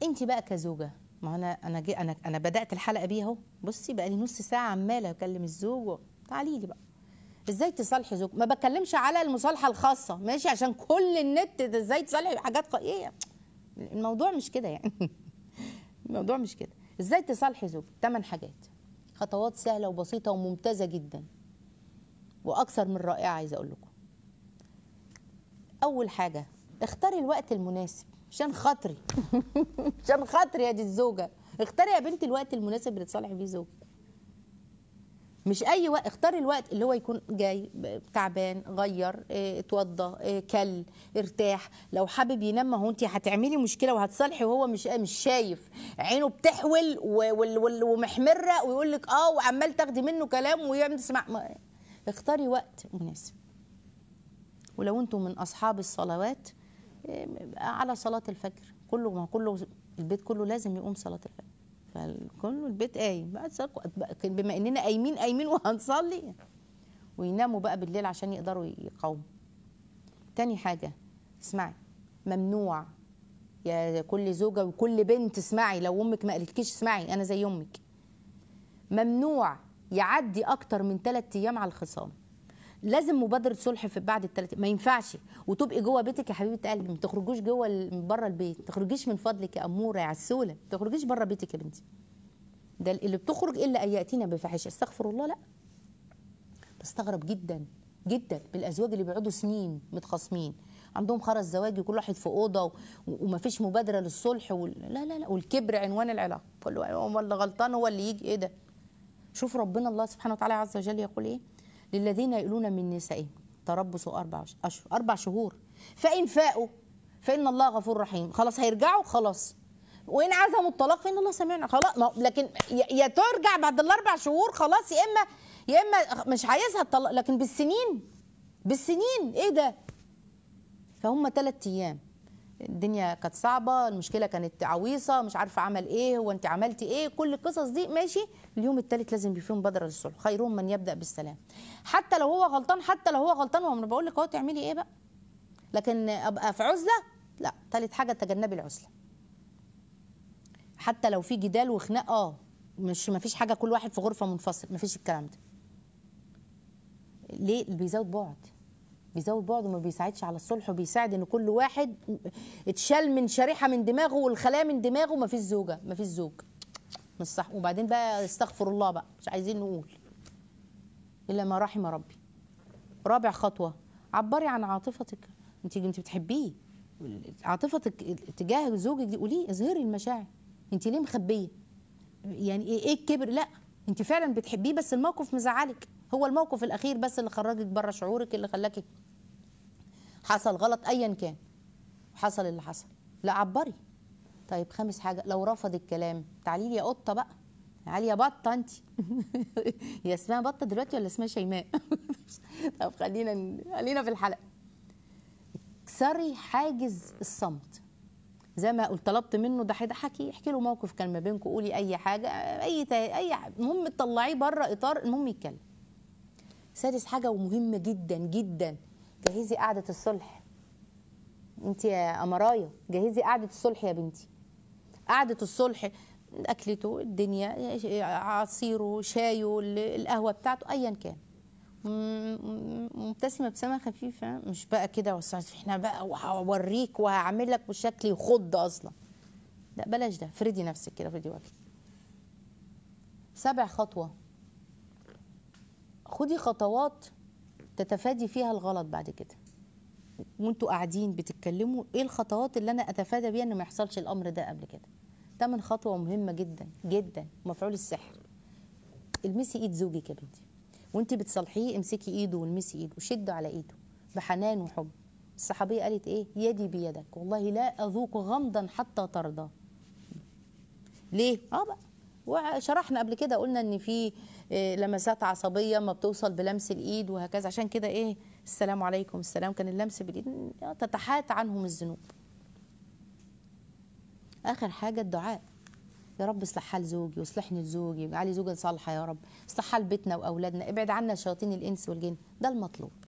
انت بقى كزوجه ما انا انا جي انا انا بدات الحلقه بيها اهو بصي بقى لي نص ساعه عماله اكلم الزوج و... تعالي لي بقى ازاي تصالحي زوج ما بتكلمش على المصالحه الخاصه ماشي عشان كل النت ده ازاي تصالحي حاجات ق... ايه الموضوع مش كده يعني الموضوع مش كده ازاي تصالحي زوج ثمان حاجات خطوات سهله وبسيطه وممتازه جدا واكثر من رائعه عايزه اقول لكم اول حاجه اختاري الوقت المناسب عشان خاطري عشان خاطري يا دي الزوجه اختاري يا بنتي الوقت المناسب اللي تصالحي فيه زوجك مش اي وقت اختاري الوقت اللي هو يكون جاي تعبان غير اه، اتوضى اه، كل ارتاح لو حابب ينام ما هو انت هتعملي مشكله وهتصالحي وهو مش مش شايف عينه بتحول و- وال- وال- ومحمره ويقول لك اه وعمال تاخدي منه كلام ويعمل تسمع ما- اختاري وقت مناسب ولو انتم من اصحاب الصلوات اه، على صلاه الفجر كله ما كله البيت كله لازم يقوم صلاه الفجر فكله البيت قايم بقى تصل- بما اننا قايمين قايمين وهنصلي ويناموا بقى بالليل عشان يقدروا يقاوموا تاني حاجه اسمعي ممنوع يا كل زوجه وكل بنت اسمعي لو امك ما قالتكيش اسمعي انا زي امك ممنوع يعدي اكتر من ثلاث ايام على الخصام لازم مبادره صلح في بعد الثلاث ما ينفعش وتبقي جوه بيتك يا حبيبه قلبي ما تخرجوش جوه ال- من بره البيت ما تخرجيش من فضلك يا اموره يا عسوله ما تخرجيش بره بيتك يا بنتي ده اللي بتخرج الا ان ياتينا بفاحشه استغفر الله لا بستغرب جدا جدا بالازواج اللي بيقعدوا سنين متخاصمين عندهم خرز زواجي وكل واحد في اوضه و- ومفيش مبادره للصلح وال... لا لا لا والكبر عنوان العلاقه كل واحد هو اللي غلطان هو اللي يجي ايه ده شوف ربنا الله سبحانه وتعالى عز وجل يقول ايه للذين يؤلون من نسائهم تربصوا اربع اشهر اربع شهور فان فاءوا فان الله غفور رحيم خلاص هيرجعوا خلاص وان عزموا الطلاق فان الله سميع خلاص ما لكن يا يا ترجع بعد الاربع شهور خلاص يا اما يا اما مش عايزها الطلاق لكن بالسنين بالسنين ايه ده فهم ثلاث ايام الدنيا كانت صعبه المشكله كانت عويصه مش عارفه عمل ايه هو انت عملتي ايه كل القصص دي ماشي اليوم الثالث لازم يبقى فيه مبادره للصلح خيرهم من يبدا بالسلام حتى لو هو غلطان حتى لو هو غلطان وانا بقول لك اهو تعملي ايه بقى لكن ابقى في عزله لا ثالث حاجه تجنبي العزله حتى لو في جدال وخناق اه مش ما فيش حاجه كل واحد في غرفه منفصل ما فيش الكلام ده ليه بيزود بعد بيزود بعد وما بيساعدش على الصلح وبيساعد ان كل واحد اتشال من شريحه من دماغه والخلايا من دماغه ما فيش زوجه ما فيش زوج مش صح وبعدين بقى استغفر الله بقى مش عايزين نقول الا ما رحم ربي رابع خطوه عبري عن عاطفتك انت انت بتحبيه عاطفتك تجاه زوجك دي قوليه اظهري المشاعر انت ليه مخبيه يعني ايه ايه الكبر لا انت فعلا بتحبيه بس الموقف مزعلك هو الموقف الاخير بس اللي خرجك بره شعورك اللي خلاكي حصل غلط ايا كان حصل اللي حصل لا عبري طيب خامس حاجه لو رفض الكلام تعالي لي يا قطه بقى تعالي يا بطه انت هي اسمها بطه دلوقتي ولا اسمها شيماء طب خلينا خلينا في الحلقه اكسري حاجز الصمت زي ما قلت طلبت منه ده حكي احكي له موقف كان ما بينكم قولي اي حاجه اي تا- اي ح- المهم تطلعيه بره اطار المهم يتكلم سادس حاجه ومهمه جدا جدا جهزي قعده الصلح انت يا امرايه جهزي قعده الصلح يا بنتي قعده الصلح اكلته الدنيا عصيره شايه القهوه بتاعته ايا كان م- مبتسمه ابتسامه خفيفه مش بقى كده وسع- احنا بقى وهوريك وهعمل لك بشكل يخض اصلا لا بلاش ده فردي نفسك كده فردي وجهك سبع خطوه خدي خطوات تتفادي فيها الغلط بعد كده وانتوا قاعدين بتتكلموا ايه الخطوات اللي انا اتفادى بيها ان ما يحصلش الامر ده قبل كده تمن خطوه مهمه جدا جدا مفعول السحر المسي ايد زوجك يا بنتي وانت بتصالحيه امسكي ايده والمسي ايده وشدوا على ايده بحنان وحب الصحابيه قالت ايه يدي بيدك والله لا اذوق غمضا حتى ترضى ليه اه بقى وشرحنا قبل كده قلنا ان في آه، لمسات عصبيه ما بتوصل بلمس الايد وهكذا عشان كده ايه السلام عليكم السلام كان اللمس بالايد آه، تتحات عنهم الذنوب اخر حاجه الدعاء يا رب اصلح حال زوجي واصلحني لزوجي واجعلي زوجا صالحه يا رب اصلح حال بيتنا واولادنا ابعد عنا شياطين الانس والجن ده المطلوب